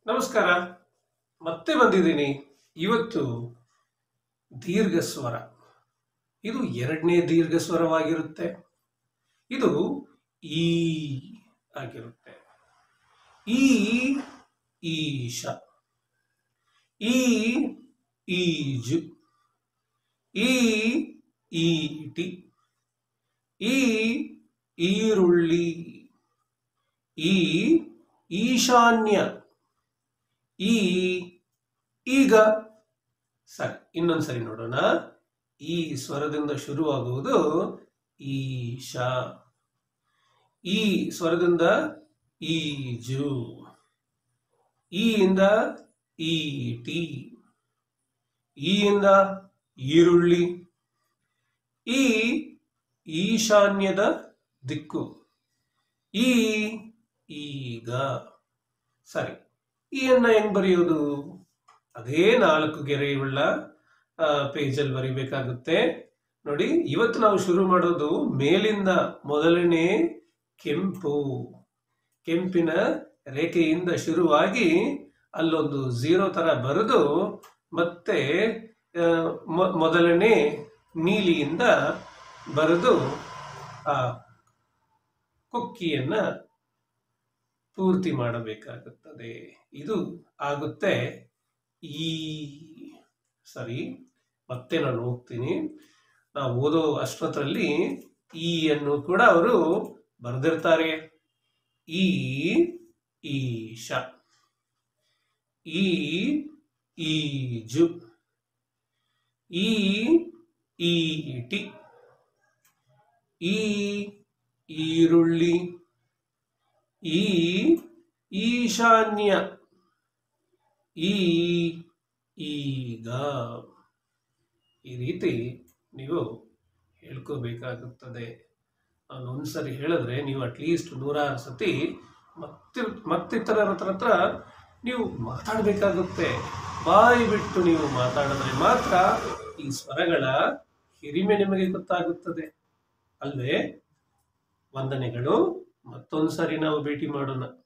ನಮಸ್ಕಾರ ಮತ್ತೆ ಬಂದಿದ್ದೀನಿ ಇವತ್ತು ದೀರ್ಘ ಸ್ವರ ಇದು ಎರಡನೇ ದೀರ್ಘ ಸ್ವರವಾಗಿರುತ್ತೆ ಇದು ಈ ಆಗಿರುತ್ತೆ ಈ ಈಶ ಈ ಈಜು ಈ ಈಟಿ ಈ ಈರುಳ್ಳಿ ಈ ಈಶಾನ್ಯ ಈ ಈಗ ಸರಿ ಇನ್ನೊಂದ್ಸರಿ ನೋಡೋಣ ಈ ಸ್ವರದಿಂದ ಶುರುವಾಗುವುದು ಈಶ ಈ ಸ್ವರದಿಂದ ಈಜು ಈ ಇಂದ ಈಟಿ ಈ ಇಂದ ಈರುಳ್ಳಿ ಈ ಈಶಾನ್ಯದ ದಿಕ್ಕು ಈ ಈಗ ಸರಿ ಈ ಅನ್ನ ಹೆಂಗ್ ಬರೆಯೋದು ಅದೇ ನಾಲ್ಕು ಗೆರೆಯುಳ್ಳ ಪೇಜಲ್ಲಿ ಬರಿಬೇಕಾಗುತ್ತೆ ನೋಡಿ ಇವತ್ತು ನಾವು ಶುರು ಮಾಡೋದು ಮೇಲಿಂದ ಮೊದಲನೇ ಕೆಂಪು ಕೆಂಪಿನ ರೇಖೆಯಿಂದ ಶುರುವಾಗಿ ಅಲ್ಲೊಂದು ಝೀರೋ ತರ ಬರೆದು ಮತ್ತೆ ಆ, ಮೊ- ಮೊದಲನೇ ನೀಲಿಯಿಂದ ಬರೆದು ಆ ಕೊಕ್ಕಿಯನ್ನ ಪೂರ್ತಿ ಮಾಡಬೇಕಾಗುತ್ತದೆ ಇದು ಆಗುತ್ತೆ ಈ ಸರಿ ಮತ್ತೆ ನಾನು ಹೋಗ್ತೀನಿ ನಾವು ಓದೋ ಅಷ್ಟೊತ್ತರಲ್ಲಿ ಈ ಅನ್ನು ಕೂಡ ಅವರು ಬರೆದಿರ್ತಾರೆ ಈ ಈಶ ಈ ಈಜು ಈ ಈಟಿ ಈ ಈರುಳ್ಳಿ ಈ ಈಶಾನ್ಯ ಈ ಈಗ ಈ ರೀತಿ ನೀವು ಹೇಳ್ಕೋಬೇಕಾಗುತ್ತದೆ ನಾನು ಒಂದ್ಸರಿ ಹೇಳಿದ್ರೆ ನೀವು ಅಟ್ಲೀಸ್ಟ್ ನೂರಾರು ಸತಿ ಮತ್ತೆ ಮತ್ತಿತರರ ಹತ್ರ ಹತ್ರ ನೀವು ಮಾತಾಡಬೇಕಾಗುತ್ತೆ ಬಾಯಿ ಬಿಟ್ಟು ನೀವು ಮಾತಾಡಿದ್ರೆ ಮಾತ್ರ ಈ ಸ್ವರಗಳ ಹಿರಿಮೆ ನಿಮಗೆ ಗೊತ್ತಾಗುತ್ತದೆ ಅಲ್ವೇ ವಂದನೆಗಳು ಮತ್ತೊಂದು ಸಾರಿ ನಾವು ಭೇಟಿ ಮಾಡೋಣ